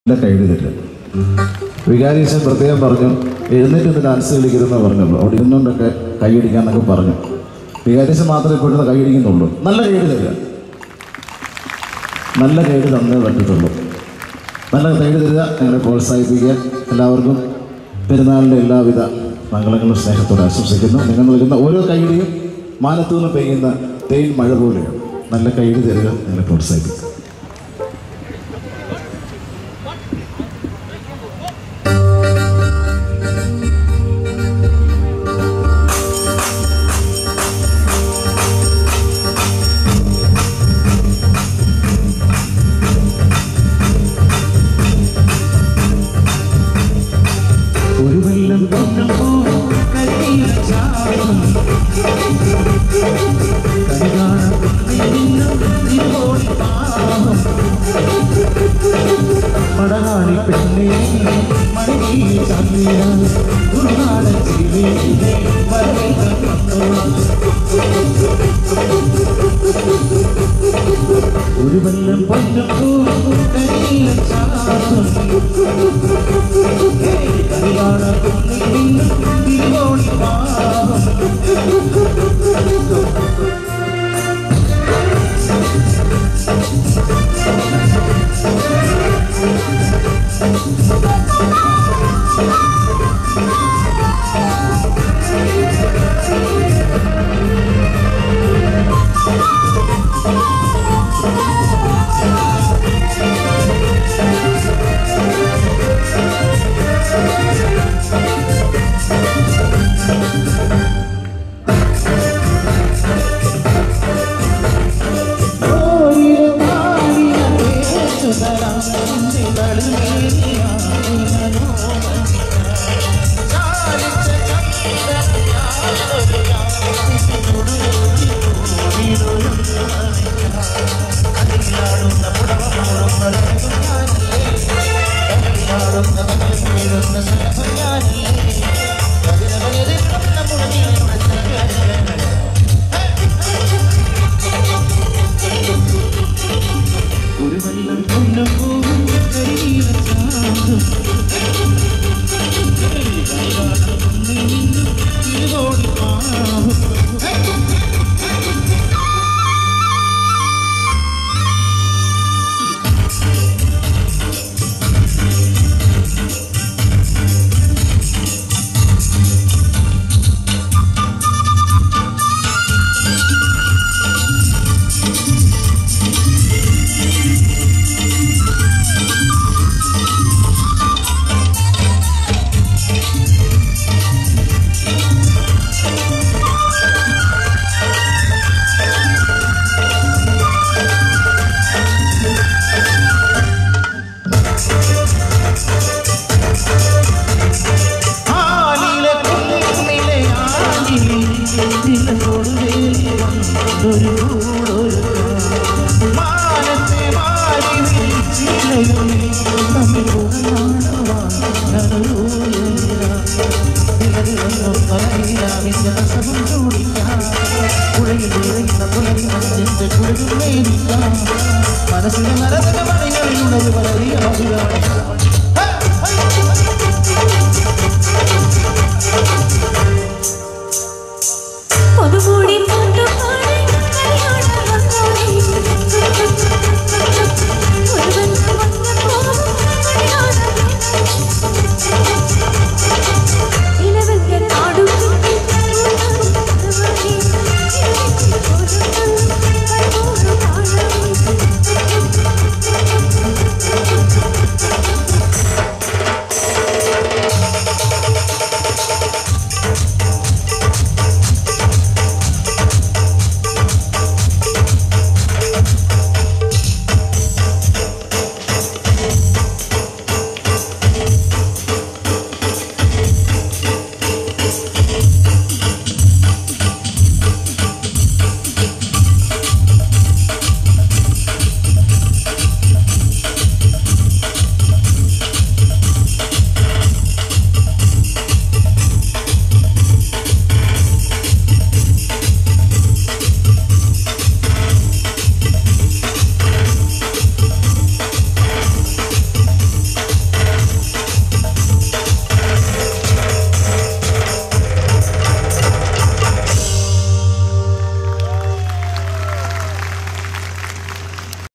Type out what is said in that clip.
നല്ല കൈഴുതില്ല വികാരീശൻ പ്രത്യേകം പറഞ്ഞു എഴുന്നേറ്റ് നിന്ന് ഡാൻസ് കളിക്കരുതെന്ന് പറഞ്ഞുള്ളൂ അവിടെ ഇരുന്നുകൊണ്ടൊക്കെ കൈയടിക്കാന്നൊക്കെ പറഞ്ഞു വികാരീശൻ മാത്രമേ ഇപ്പോഴത്തെ കൈയടിക്കുന്നുള്ളൂ നല്ല കൈയ്യടി തരിക നല്ല കൈയ്യടി തന്നേ പറ്റത്തുള്ളൂ നല്ല കൈയ്യടി തരിക ഞങ്ങളെ പ്രോത്സാഹിപ്പിക്കുക എല്ലാവർക്കും പെരുന്നാളിൻ്റെ എല്ലാവിധ മംഗളങ്ങളും സ്നേഹത്തോടെ ആശംസിക്കുന്നു നിങ്ങൾ നൽകുന്ന ഓരോ കൈയ്യടിയും മാനത്തു നിന്ന് പെയ്യുന്ന തേൻ മഴ പോലെയാണ് നല്ല കൈയ്യടി തരിക ഞങ്ങളെ പ്രോത്സാഹിപ്പിക്കുക ഒരു വെള്ളം പടകാളി പെണ്ണേ മണി ചന്ദ്ര ദുർഗാട ഒരു വെള്ളം പൊന്നപ്പൂ കരിയില ചാസം ഒരു വെള്ളം പൊന്നപ്പൂ കരിയില ചാസം ആലിലെ കുന്നിലെ ആലിലെ ഇതിലൊരു വേലി വന്നൊരു കൂടൊരു മാനത്തെ മാറി വിളിച്ചിലയൊലി തമ്മിൽ ഉടനാടുവാൻ ഞാനൊരുയല്ല നിലവിലൊന്നും പലവിലാവിന്റെ രസവും ചൂടിക്കാം പുഴയിൽ ഉറയുന്ന പുലരി മഞ്ഞിന്റെ കുഴലും മേടിക്കാം മനസ്സിലെ നരതക മണികളിലുള്ളത് വളരെ മതിയാണ്